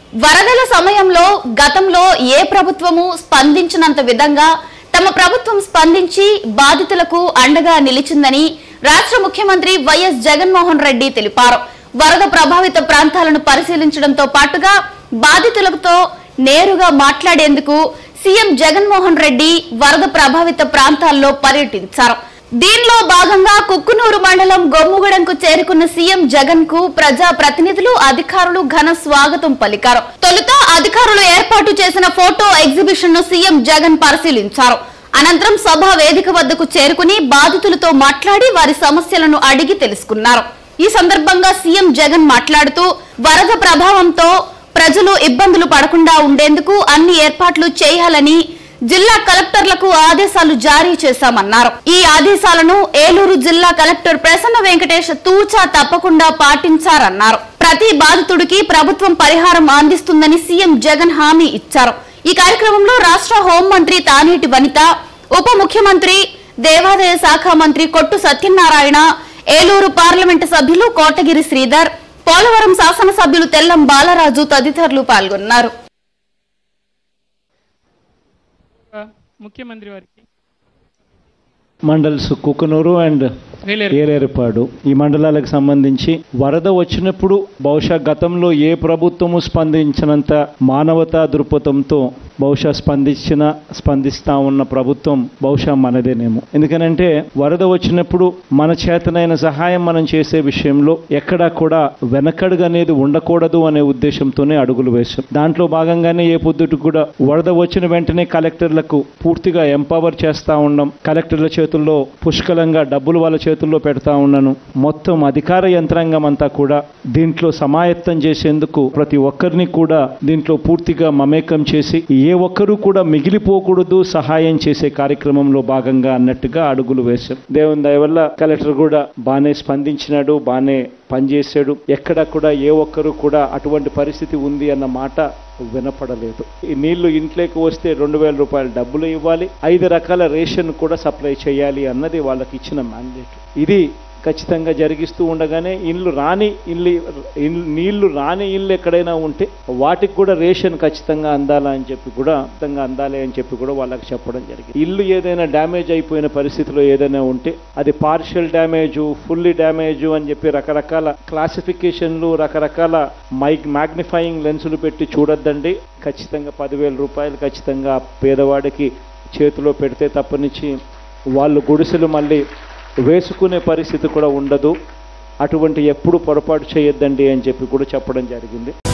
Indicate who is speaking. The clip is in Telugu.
Speaker 1: వరదల సమయంలో గతంలో ఏ ప్రభుత్వము స్పందించినంత విధంగా తమ ప్రభుత్వం స్పందించి బాధితులకు అండగా నిలిచిందని రాష్ట్ర ముఖ్యమంత్రి వైఎస్ జగన్మోహన్ రెడ్డి తెలిపారు వరద ప్రభావిత ప్రాంతాలను పరిశీలించడంతో పాటుగా బాధితులతో నేరుగా మాట్లాడేందుకు సీఎం జగన్మోహన్ రెడ్డి వరద ప్రభావిత ప్రాంతాల్లో పర్యటించారు దీనిలో భాగంగా కుక్కునూరు మండలం గొమ్ముగూడెంకు చేరుకున్న సీఎం జగన్ కు ప్రజా ప్రతినిధులు అధికారులు ఘన స్వాగతం పలికారు తొలుత అధికారులు ఏర్పాటు చేసిన ఫోటో ఎగ్జిబిషన్ ను సీఎం జగన్ పరిశీలించారు అనంతరం సభ వేదిక వద్దకు చేరుకుని బాధితులతో మాట్లాడి వారి సమస్యలను అడిగి తెలుసుకున్నారు ఈ సందర్భంగా సీఎం జగన్ మాట్లాడుతూ వరద ప్రభావంతో ప్రజలు ఇబ్బందులు పడకుండా ఉండేందుకు అన్ని ఏర్పాట్లు చేయాలని జిల్లా కలెక్టర్లకు ఆదేశాలు జారీ చేశామన్నారు ఈ ఆదేశాలను ఏలూరు జిల్లా కలెక్టర్ ప్రసన్న వెంకటేష్ తూచా తప్పకుండా పాటించారన్నారు ప్రతి బాధితుడికి ప్రభుత్వం పరిహారం అందిస్తుందని సీఎం జగన్ హామీ ఇచ్చారు ఈ కార్యక్రమంలో రాష్ట్ర హోంమంత్రి తానేటి వనిత ఉప ముఖ్యమంత్రి దేవాదాయ శాఖ మంత్రి కొట్టు సత్యనారాయణ ఏలూరు పార్లమెంటు సభ్యులు కోటగిరి శ్రీధర్ పోలవరం శాసనసభ్యులు తెల్లం బాలరాజు తదితరులు పాల్గొన్నారు
Speaker 2: ముఖ్యమంత్రి వారికి
Speaker 3: మండల్స్ కుకనూరు అండ్
Speaker 2: వేలేరు
Speaker 3: ఏలేరుపాడు ఈ మండలాలకు సంబంధించి వరద వచ్చినప్పుడు బహుశా గతంలో ఏ ప్రభుత్వము స్పందించినంత మానవతా దృక్పథంతో బహుశా స్పందించిన స్పందిస్తా ఉన్న ప్రభుత్వం బహుశా మనదేనేమో ఎందుకనంటే వరద వచ్చినప్పుడు మన చేతనైన సహాయం మనం చేసే విషయంలో ఎక్కడా కూడా వెనకడుగు అనేది ఉండకూడదు అనే ఉద్దేశంతోనే అడుగులు వేశాం దాంట్లో భాగంగానే ఏ పొద్దుటి కూడా వరద వచ్చిన వెంటనే కలెక్టర్లకు పూర్తిగా ఎంపవర్ చేస్తా ఉన్నాం కలెక్టర్ల చేతుల్లో పుష్కలంగా డబ్బులు వాళ్ళ చేతుల్లో పెడతా ఉన్నాను మొత్తం అధికార యంత్రాంగం అంతా కూడా దీంట్లో సమాయత్తం చేసేందుకు ప్రతి ఒక్కరిని కూడా దీంట్లో పూర్తిగా మమేకం చేసి ఏ ఒక్కరూ కూడా మిగిలిపోకూడదు సహాయం చేసే కార్యక్రమంలో భాగంగా అన్నట్టుగా అడుగులు వేశాం దేవుని దయ వల్ల కలెక్టర్ కూడా బాగానే స్పందించినాడు బాగానే పనిచేశాడు ఎక్కడ కూడా ఏ ఒక్కరు కూడా అటువంటి పరిస్థితి ఉంది అన్న మాట వినపడలేదు ఈ నీళ్లు ఇంట్లోకి వస్తే రెండు వేల రూపాయల డబ్బులు ఇవ్వాలి ఐదు రకాల రేషన్ కూడా సప్లై చేయాలి అన్నది వాళ్ళకి ఇచ్చిన మ్యాండేట్ ఇది ఖచ్చితంగా జరిగిస్తూ ఉండగానే ఇల్లు రాని ఇల్లు ఇల్లు- నీళ్లు రాని ఇల్లు ఎక్కడైనా ఉంటే వాటికి కూడా రేషన్ ఖచ్చితంగా అందాలా అని చెప్పి కూడా ఖచ్చితంగా అందాలి అని చెప్పి కూడా వాళ్ళకి చెప్పడం జరిగింది ఇల్లు ఏదైనా డ్యామేజ్ అయిపోయిన పరిస్థితిలో ఏదైనా ఉంటే అది పార్షియల్ డ్యామేజు ఫుల్లీ డ్యామేజు అని చెప్పి రకరకాల క్లాసిఫికేషన్లు రకరకాల మైక్ మ్యాగ్నిఫైయింగ్ లెన్సులు పెట్టి చూడొద్దండి ఖచ్చితంగా పదివేల రూపాయలు ఖచ్చితంగా పేదవాడికి చేతిలో పెడితే తప్పనిచ్చి వాళ్ళు గుడిసెలు మళ్ళీ వేసుకునే పరిస్థితి కూడా ఉండదు అటువంటి ఎప్పుడు పొరపాటు చేయొద్దండి అని చెప్పి కూడా చెప్పడం జరిగింది